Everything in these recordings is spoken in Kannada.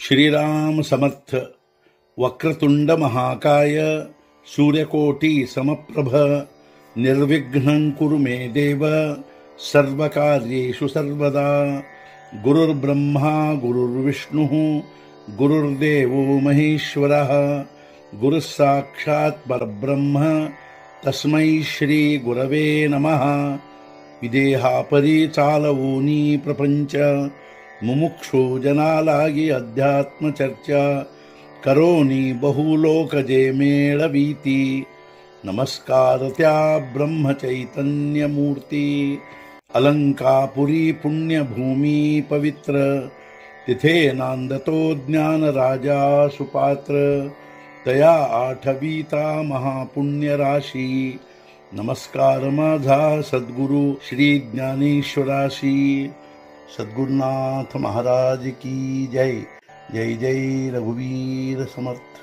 श्रीराम समर्थ वक्रतुंड महाकाय सूर्यकोटि समप्रभ निर्विघ्नं कुरु मे देव सर्वकार्येषु सर्वदा गुरुर्ब्रह्मा गुरुर्विष्णुः गुरुर्देवो महेश्वरः गुरुः साक्षात् परब्रह्म तस्मै श्रीगुरवे नमः ವಿದೇಹಾಪರಿ ಚಾಲವೂನಿ ಪ್ರಪಂಚ ಮುಮುಕ್ಷು ಜನಾಲಾಗಿ ಅಧ್ಯಾತ್ಮ ಚರ್ಚಾ ಕರೋನಿ ಬಹುಲೋಕಜೆ ಮೇಳವೀತಿ ನಮಸ್ಕಾರತ್ಯಾ ಬ್ರಹ್ಮ ಚೈತನ್ಯ ಮೂರ್ತಿ ಅಲಂಕಾಪುರಿ ಪುಣ್ಯ ಭೂಮಿ ಪವಿತ್ರ तिथे नांदतो ज्ञान राजा सुपात्र तया आठवीता महापुण्य राशी नमस्कार माझा सद्गुरु श्री ज्ञानेश्वराशी सद्गुरुनाथ महाराज की जय जय जय रघुवीर समर्थ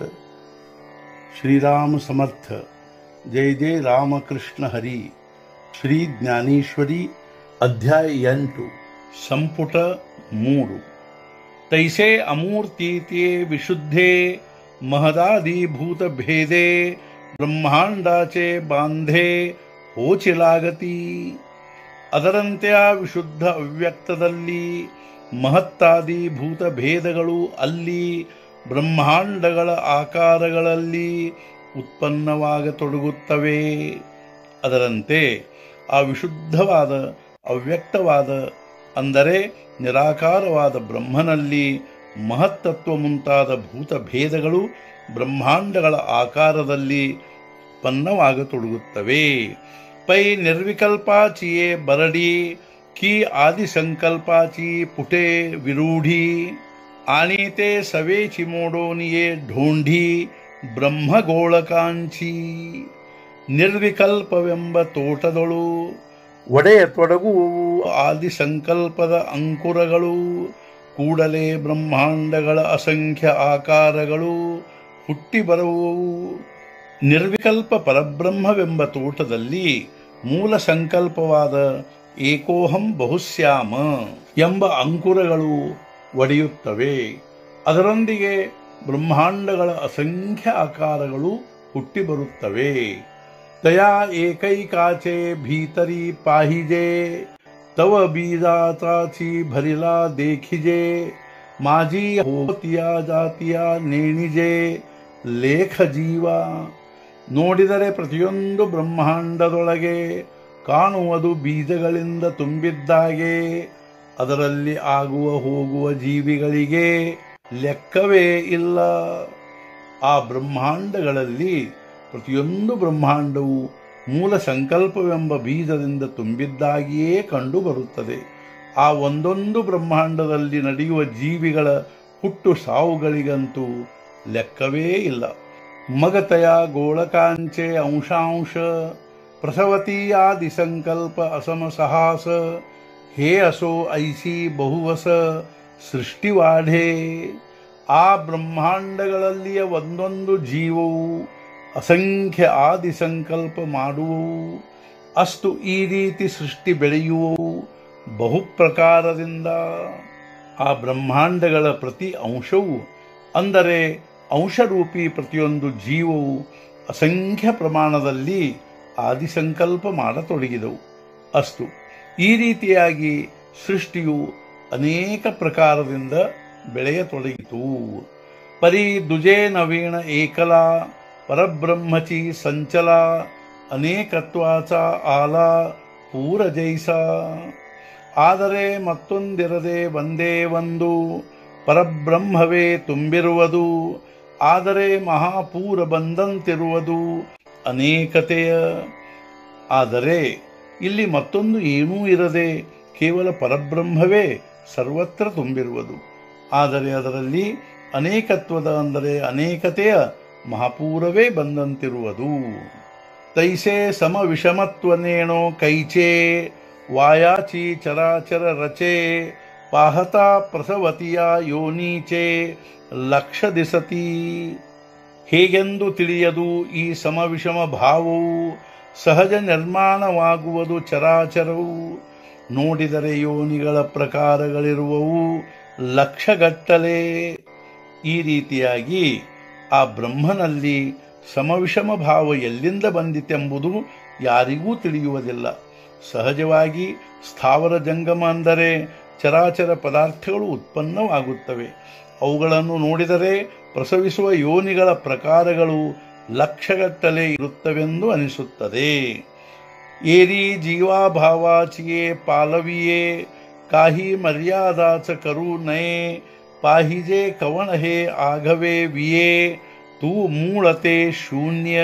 श्रीराम समर्थ जय जय ರಾಮಕೃಷ್ಣ ಹರಿ ಶ್ರೀ ಜ್ಞಾನೇಶ್ವರಿ ಅಧ್ಯಾಯ ಎಂಟು ಸಂಪುಟ ಮೂರು तैसे अमूर्तीते विशुद्धे महदादिभूत भेदे ಬ್ರಹ್ಮಾಂಡಾಚೆ ಬಾಂಧೆ ಹೋಚಿಲಾಗತಿ ಅದರಂತೆ ಆ ವಿಶುದ್ಧ ಅವ್ಯಕ್ತದಲ್ಲಿ ಮಹತ್ತಾದಿ ಭೂತ ಭೇದಗಳು ಅಲ್ಲಿ ಬ್ರಹ್ಮಾಂಡಗಳ ಆಕಾರಗಳಲ್ಲಿ ಉತ್ಪನ್ನವಾಗತೊಡಗುತ್ತವೆ ಅದರಂತೆ ಆ ವಿಶುದ್ಧವಾದ ಅವ್ಯಕ್ತವಾದ ಅಂದರೆ ನಿರಾಕಾರವಾದ ಬ್ರಹ್ಮನಲ್ಲಿ ಮಹತ್ತತ್ವ ಮುಂತಾದ ಭೂತ ಭೇದಗಳು ಬ್ರಹ್ಮಾಂಡಗಳ ಆಕಾರದಲ್ಲಿ ಉತ್ಪನ್ನವಾಗತೊಡಗುತ್ತವೆ ಪೈ ನಿರ್ವಿಕಲ್ಪಾಚಿಯೇ ಬರಡಿ ಕಿ ಆದಿ ಸಂಕಲ್ಪಾಚಿ ಪುಟೆ ವಿರೂಢಿ ಆನೀತೆ ಸವೇಚಿ ಮೋಡೋನಿಯೇ ಢೋಂಢಿ ಬ್ರಹ್ಮಗೋಳಕಾಂಚಿ ನಿರ್ವಿಕಲ್ಪವೆಂಬ ತೋಟದಳು ಒಡೆಯ ತೊಡಗುವವು ಆದಿ ಸಂಕಲ್ಪದ ಅಂಕುರಗಳು ಕೂಡಲೇ ಬ್ರಹ್ಮಾಂಡಗಳ ಅಸಂಖ್ಯ ಆಕಾರಗಳು ಹುಟ್ಟಿ ಬರುವವು ನಿರ್ವಿಕಲ್ಪ ಪರಬ್ರಹ್ಮವೆಂಬ ತೋಟದಲ್ಲಿ ಮೂಲ ಸಂಕಲ್ಪವಾದ ಏಕೋಹಂ ಬಹುಶ್ಯಾಮ ಎಂಬ ಅಂಕುರಗಳು ಒಡೆಯುತ್ತವೆ ಅದರೊಂದಿಗೆ ಬ್ರಹ್ಮಾಂಡಗಳ ಅಸಂಖ್ಯ ಆಕಾರಗಳು ಹುಟ್ಟಿ ಬರುತ್ತವೆ तया एकैकाचे भीतरी पाहिजे तव बीजाचाची भरिला देखिजे माझी होतिया ಜಾತಿಯ ನೇಣಿಜೆ ಲೇಖ ಜೀವ ನೋಡಿದರೆ ಪ್ರತಿಯೊಂದು ಬ್ರಹ್ಮಾಂಡದೊಳಗೆ ಕಾಣುವುದು ಬೀಜಗಳಿಂದ ತುಂಬಿದ್ದಾಗೆ ಅದರಲ್ಲಿ ಆಗುವ ಹೋಗುವ ಜೀವಿಗಳಿಗೆ ಲೆಕ್ಕವೇ ಇಲ್ಲ ಆ ಬ್ರಹ್ಮಾಂಡಗಳಲ್ಲಿ ಪ್ರತಿಯೊಂದು ಬ್ರಹ್ಮಾಂಡವು ಮೂಲ ಸಂಕಲ್ಪವೆಂಬ ಬೀಜದಿಂದ ತುಂಬಿದ್ದಾಗಿಯೇ ಕಂಡು ಬರುತ್ತದೆ ಆ ಒಂದೊಂದು ಬ್ರಹ್ಮಾಂಡದಲ್ಲಿ ನಡೆಯುವ ಜೀವಿಗಳ ಹುಟ್ಟು ಸಾವುಗಳಿಗಂತೂ ಲೆಕ್ಕವೇ ಇಲ್ಲ ಮಗತಯ ಗೋಳಕಾಂಚೆ ಅಂಶಾಂಶ ಪ್ರಸವತೀಯಾದಿ ಸಂಕಲ್ಪ ಅಸಮ ಸಹಾಸ ಹೇ ಅಸೋ ಐಸಿ ಬಹುವಸ ಸೃಷ್ಟಿವಾಢೆ ಆ ಬ್ರಹ್ಮಾಂಡಗಳಲ್ಲಿಯ ಒಂದೊಂದು ಜೀವವು ಅಸಂಖ್ಯ ಆದಿ ಸಂಕಲ್ಪ ಮಾಡುವವು ಅಷ್ಟು ಈ ರೀತಿ ಸೃಷ್ಟಿ ಬೆಳೆಯುವವು ಬಹುಪ್ರಕಾರದಿಂದ ಆ ಬ್ರಹ್ಮಾಂಡಗಳ ಪ್ರತಿ ಅಂಶವು ಅಂದರೆ ಅಂಶರೂಪಿ ಪ್ರತಿಯೊಂದು ಜೀವವು ಅಸಂಖ್ಯ ಪ್ರಮಾಣದಲ್ಲಿ ಆದಿಸಂಕಲ್ಪ ಮಾಡತೊಡಗಿದವು ಅಷ್ಟು ಈ ರೀತಿಯಾಗಿ ಸೃಷ್ಟಿಯು ಅನೇಕ ಪ್ರಕಾರದಿಂದ ಬೆಳೆಯತೊಡಗಿತು ಪರಿ ದುಜೆ ನವೀನ ಏಕಲ परब्रह्मची संचला ಅನೇಕತ್ವಾಚ ಆಲ ಪೂರ ಜೈಸ ಆದರೆ ಮತ್ತೊಂದಿರದೆ ಒಂದೇ ಒಂದು ಪರಬ್ರಹ್ಮವೇ ತುಂಬಿರುವುದು ಆದರೆ ಮಹಾಪೂರ ಬಂದಂತಿರುವುದು ಅನೇಕತೆಯ ಆದರೆ ಇಲ್ಲಿ ಮತ್ತೊಂದು ಏನೂ ಇರದೆ ಕೇವಲ ಪರಬ್ರಹ್ಮವೇ ಸರ್ವತ್ರ ತುಂಬಿರುವುದು ಆದರೆ ಅದರಲ್ಲಿ ಅನೇಕತ್ವದ ಅಂದರೆ ಅನೇಕತೆಯ ಮಹಾಪೂರವೇ ಬಂದಂತಿರುವುದು ತೈಸೆ ಸಮ ವಿಷಮತ್ವನೇಣೋ ಕೈಚೆ ವಾಯಾಚಿ ಚರಾಚರ ರಚೆ ಪಾಹತಾ ಪ್ರಸವತಿಯ ಯೋನೀಚೆ ಲಕ್ಷ ದಿಸತಿ ಹೇಗೆಂದು ತಿಳಿಯದು ಈ ಸಮವಿಷಮ ಭಾವವು ಸಹಜ ನಿರ್ಮಾಣವಾಗುವುದು ಚರಾಚರವು ನೋಡಿದರೆ ಯೋನಿಗಳ ಪ್ರಕಾರಗಳಿರುವವು ಲಕ್ಷಗಟ್ಟಲೆ ಈ ರೀತಿಯಾಗಿ ಆ ಬ್ರಹ್ಮನಲ್ಲಿ ಸಮವಿಷಮ ಭಾವ ಎಲ್ಲಿಂದ ಬಂದಿತೆಂಬುದು ಯಾರಿಗೂ ತಿಳಿಯುವುದಿಲ್ಲ ಸಹಜವಾಗಿ ಸ್ಥಾವರ ಜಂಗಮ ಅಂದರೆ ಚರಾಚರ ಪದಾರ್ಥಗಳು ಉತ್ಪನ್ನವಾಗುತ್ತವೆ ಅವುಗಳನ್ನು ನೋಡಿದರೆ ಪ್ರಸವಿಸುವ ಯೋನಿಗಳ ಪ್ರಕಾರಗಳು ಲಕ್ಷಗಟ್ಟಲೆ ಇರುತ್ತವೆಂದು ಅನಿಸುತ್ತದೆ ಏರಿ ಜೀವಾಭಾವಾಚಿಯೇ ಪಾಲವಿಯೇ काही मर्यादाच करू नये पाहिजे कवण हे आघवे विये तू ಮೂಳತೆ ಶೂನ್ಯ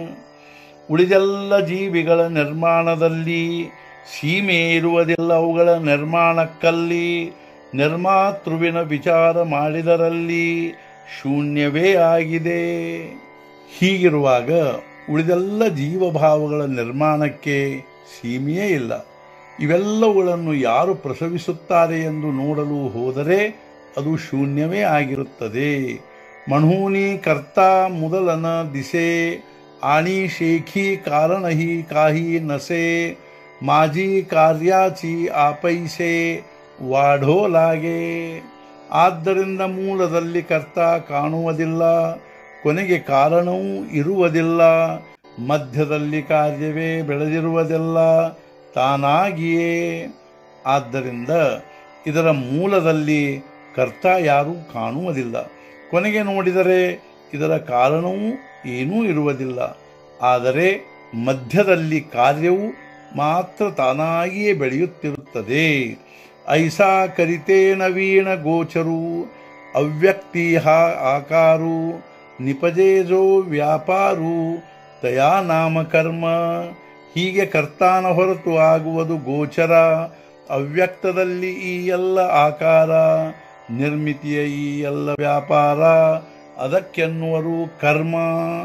ಉಳಿದೆಲ್ಲ ಜೀವಿಗಳ ನಿರ್ಮಾಣದಲ್ಲಿ ಸೀಮೆ ಇರುವುದಿಲ್ಲ ಅವುಗಳ ನಿರ್ಮಾಣಕ್ಕಲ್ಲಿ ನಿರ್ಮಾತೃವಿನ ವಿಚಾರ ಮಾಡಿದರಲ್ಲಿ ಶೂನ್ಯವೇ ಆಗಿದೆ ಹೀಗಿರುವಾಗ ಉಳಿದೆಲ್ಲ ಜೀವಭಾವಗಳ ನಿರ್ಮಾಣಕ್ಕೆ ಸೀಮೆಯೇ ಇಲ್ಲ ಇವೆಲ್ಲವುಗಳನ್ನು ಯಾರು ಪ್ರಸವಿಸುತ್ತಾರೆ ಎಂದು ನೋಡಲು ಹೋದರೆ ಅದು ಶೂನ್ಯವೇ ಆಗಿರುತ್ತದೆ ಮಣೂನಿ ಕರ್ತ ಮೊದಲನ ದಿಸೆ आणि शेखी कारणही काही नसे माझी कार्याची आपैसे ವಾಢೋ ಲಾಗೆ ಆದ್ದರಿಂದ ಮೂಲದಲ್ಲಿ ಕರ್ತ ಕಾಣುವುದಿಲ್ಲ ಕೊನೆಗೆ ಕಾರಣವೂ ಇರುವುದಿಲ್ಲ ಮಧ್ಯದಲ್ಲಿ ಕಾರ್ಯವೇ ಬೆಳೆದಿರುವುದಿಲ್ಲ ತಾನಾಗಿಯೇ ಆದ್ದರಿಂದ ಇದರ ಮೂಲದಲ್ಲಿ ಕರ್ತ ಯಾರೂ ಕಾಣುವುದಿಲ್ಲ ಕೊನೆಗೆ ನೋಡಿದರೆ ಇದರ ಕಾರಣವೂ ಏನೂ ಇರುವುದಿಲ್ಲ ಆದರೆ ಮಧ್ಯದಲ್ಲಿ ಕಾರ್ಯವು ಮಾತ್ರ ತಾನಾಗಿಯೇ ಬೆಳೆಯುತ್ತಿರುತ್ತದೆ ಐಸಾ ಕರಿತೆ ನವೀನ ಗೋಚರು ಅವ್ಯಕ್ತಿ ಹಾ ಆಕಾರು ನಿಪಜೇಜೋ ವ್ಯಾಪಾರು ತಯಾ ನಾಮಕರ್ಮ ಹೀಗೆ ಕರ್ತಾನ ಹೊರತು ಆಗುವುದು ಗೋಚರ ಅವ್ಯಕ್ತದಲ್ಲಿ ಈ ಎಲ್ಲ ಆಕಾರ ನಿರ್ಮಿತಿಯ ಈ ಎಲ್ಲ ವ್ಯಾಪಾರ ಅದಕ್ಕೆನ್ನುವರು ಕರ್ಮ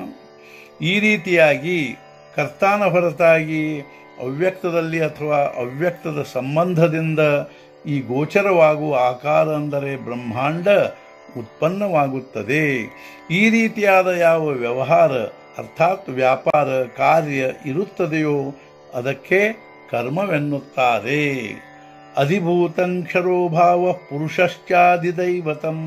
ಈ ರೀತಿಯಾಗಿ ಕರ್ತಾನ ಹೊರತಾಗಿ ಅವ್ಯಕ್ತದಲ್ಲಿ ಅಥವಾ ಅವ್ಯಕ್ತದ ಸಂಬಂಧದಿಂದ ಈ ಗೋಚರವಾಗುವ ಆಕಾರ ಅಂದರೆ ಬ್ರಹ್ಮಾಂಡ ಉತ್ಪನ್ನವಾಗುತ್ತದೆ ಈ ರೀತಿಯಾದ ಯಾವ ವ್ಯವಹಾರ ಅರ್ಥಾತ್ ವ್ಯಾಪಾರ ಕಾರ್ಯ ಇರುತ್ತದೆಯೋ ಅದಕ್ಕೆ ಕರ್ಮವೆನ್ನುತ್ತಾರೆ ಅಧಿಭೂತಂಕ್ಷರೋ ಭಾವ ಪುರುಷಶ್ಚಾಧಿದೈವತಂ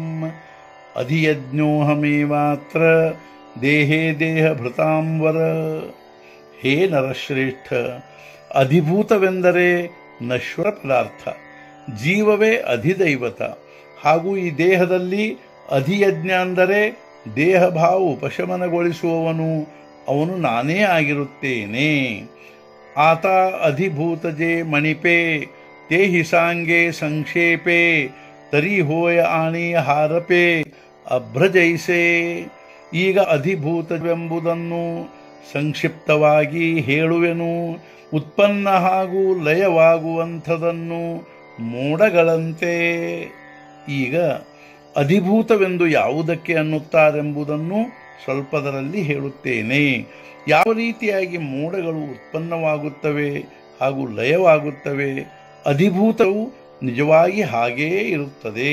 ಅಧಿಯಜ್ಞೋಹಮೇವಾತ್ರ ದೇಹೇ ದೇಹ ಭೃತಾಂವರ ಹೇ ನರಶ್ರೇಷ್ಠ ಅಧಿಭೂತವೆಂದರೆ ನಶ್ವರ ಪದಾರ್ಥ ಜೀವವೇ ಅಧಿದೈವತ ಹಾಗೂ ಈ ದೇಹದಲ್ಲಿ ಅಧಿಯಜ್ಞ ಅಂದರೆ ದೇಹಭಾವ ಉಪಶಮನಗೊಳಿಸುವವನು ಅವನು ನಾನೇ ಆಗಿರುತ್ತೇನೆ ಆತ ಅಧಿಭೂತಜೆ ಮಣಿಪೆ ತೇ ಹಿಸಾಂಗೆ ಸಂಕ್ಷೇಪೆ ತರಿ ಹೋಯ ಆಣಿ ಹಾರಪೆ ಅಭ್ರಜೈಸೆ ಈಗ ಅಧಿಭೂತವೆಂಬುದನ್ನು ಸಂಕ್ಷಿಪ್ತವಾಗಿ ಹೇಳುವೆನು ಉತ್ಪನ್ನ ಹಾಗೂ ಲಯವಾಗುವಂಥದನ್ನು ಮೋಡಗಳಂತೆ ಈಗ ಅಧಿಭೂತವೆಂದು ಯಾವುದಕ್ಕೆ ಅನ್ನುತ್ತಾರೆಂಬುದನ್ನು ಸ್ವಲ್ಪದರಲ್ಲಿ ಹೇಳುತ್ತೇನೆ ಯಾವ ರೀತಿಯಾಗಿ ಮೋಡಗಳು ಉತ್ಪನ್ನವಾಗುತ್ತವೆ ಹಾಗೂ ಲಯವಾಗುತ್ತವೆ ಅಧಿಭೂತವು ನಿಜವಾಗಿ ಹಾಗೇ ಇರುತ್ತದೆ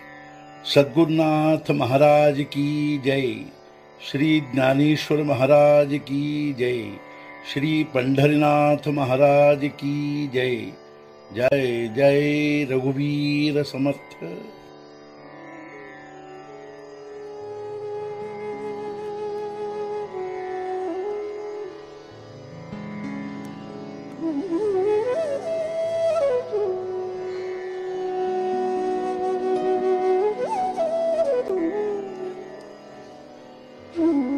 सद्गुरुनाथ महाराज की जय श्री ज्ञानेश्वर महाराज की जय श्री पंढरीनाथ महाराज की जय जय जय रघुवीर समर्थ Mm-hmm.